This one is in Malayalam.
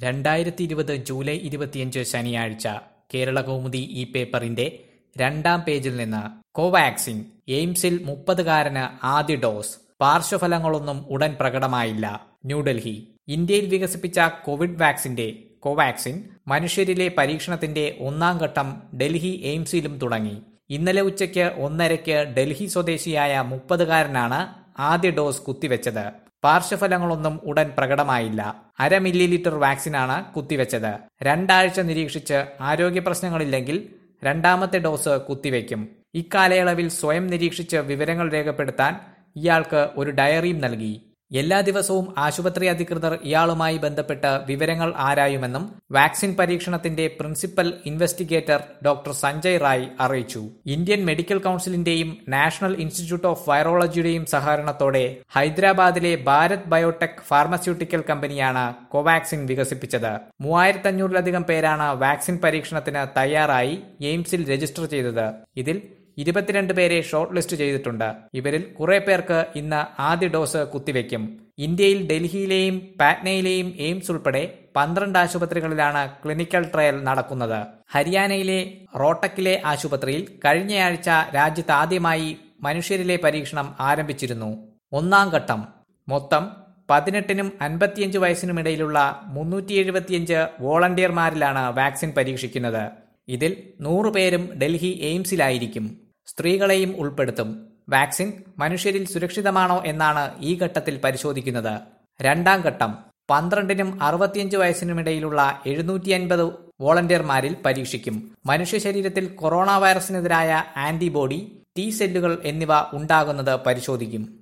രണ്ടായിരത്തി ഇരുപത് ജൂലൈ ഇരുപത്തിയഞ്ച് ശനിയാഴ്ച കേരള കൗമുദി ഈ പേപ്പറിന്റെ രണ്ടാം പേജിൽ നിന്ന് കോവാക്സിൻ എയിംസിൽ മുപ്പതുകാരന് ആദ്യ ഡോസ് പാർശ്വഫലങ്ങളൊന്നും ഉടൻ പ്രകടമായില്ല ന്യൂഡൽഹി ഇന്ത്യയിൽ വികസിപ്പിച്ച കോവിഡ് വാക്സിന്റെ കോവാക്സിൻ മനുഷ്യരിലെ പരീക്ഷണത്തിന്റെ ഒന്നാം ഘട്ടം ഡൽഹി എയിംസിലും തുടങ്ങി ഇന്നലെ ഉച്ചയ്ക്ക് ഒന്നരയ്ക്ക് ഡൽഹി സ്വദേശിയായ മുപ്പതുകാരനാണ് ആദ്യ ഡോസ് കുത്തിവെച്ചത് പാർശ്വഫലങ്ങളൊന്നും ഉടൻ പ്രകടമായില്ല അര മില്ലി ലിറ്റർ വാക്സിനാണ് കുത്തിവെച്ചത് രണ്ടാഴ്ച നിരീക്ഷിച്ച് ആരോഗ്യ പ്രശ്നങ്ങളില്ലെങ്കിൽ രണ്ടാമത്തെ ഡോസ് കുത്തിവെക്കും ഇക്കാലയളവിൽ സ്വയം നിരീക്ഷിച്ച് വിവരങ്ങൾ രേഖപ്പെടുത്താൻ ഇയാൾക്ക് ഒരു ഡയറിയും നൽകി എല്ലാ ദിവസവും ആശുപത്രി അധികൃതർ ഇയാളുമായി ബന്ധപ്പെട്ട് വിവരങ്ങൾ ആരായുമെന്നും വാക്സിൻ പരീക്ഷണത്തിന്റെ principal investigator doctor Sanjay Rai അറിയിച്ചു ഇന്ത്യൻ മെഡിക്കൽ കൌൺസിലിന്റെയും നാഷണൽ ഇൻസ്റ്റിറ്റ്യൂട്ട് ഓഫ് വൈറോളജിയുടെയും സഹകരണത്തോടെ ഹൈദരാബാദിലെ ഭാരത് ബയോടെക് ഫാർമസ്യൂട്ടിക്കൽ കമ്പനിയാണ് കോവാക്സിൻ വികസിപ്പിച്ചത് മൂവായിരത്തഞ്ഞൂറിലധികം പേരാണ് വാക്സിൻ പരീക്ഷണത്തിന് തയ്യാറായി എയിംസിൽ രജിസ്റ്റർ ചെയ്തത് ഇതിൽ ഇരുപത്തിരണ്ട് പേരെ ഷോർട്ട് ലിസ്റ്റ് ചെയ്തിട്ടുണ്ട് ഇവരിൽ കുറെ പേർക്ക് ഇന്ന് ആദ്യ ഡോസ് കുത്തിവെക്കും ഇന്ത്യയിൽ ഡൽഹിയിലെയും പാറ്റ്നയിലെയും എയിംസ് ഉൾപ്പെടെ പന്ത്രണ്ട് ആശുപത്രികളിലാണ് ക്ലിനിക്കൽ ട്രയൽ നടക്കുന്നത് ഹരിയാനയിലെ റോട്ടക്കിലെ ആശുപത്രിയിൽ കഴിഞ്ഞയാഴ്ച രാജ്യത്ത് ആദ്യമായി മനുഷ്യരിലെ പരീക്ഷണം ആരംഭിച്ചിരുന്നു ഒന്നാം ഘട്ടം മൊത്തം പതിനെട്ടിനും അൻപത്തിയഞ്ച് വയസ്സിനുമിടയിലുള്ള മുന്നൂറ്റി എഴുപത്തിയഞ്ച് വോളണ്ടിയർമാരിലാണ് വാക്സിൻ പരീക്ഷിക്കുന്നത് ഇതിൽ നൂറ് പേരും ഡൽഹി എയിംസിലായിരിക്കും സ്ത്രീകളെയും ഉൾപ്പെടുത്തും വാക്സിൻ മനുഷ്യരിൽ സുരക്ഷിതമാണോ എന്നാണ് ഈ ഘട്ടത്തിൽ പരിശോധിക്കുന്നത് രണ്ടാം ഘട്ടം പന്ത്രണ്ടിനും അറുപത്തിയഞ്ച് വയസ്സിനുമിടയിലുള്ള എഴുന്നൂറ്റി അൻപത് വോളണ്ടിയർമാരിൽ പരീക്ഷിക്കും മനുഷ്യ ശരീരത്തിൽ കൊറോണ വൈറസിനെതിരായ ആന്റിബോഡി ടി സെല്ലുകൾ എന്നിവ ഉണ്ടാകുന്നത് പരിശോധിക്കും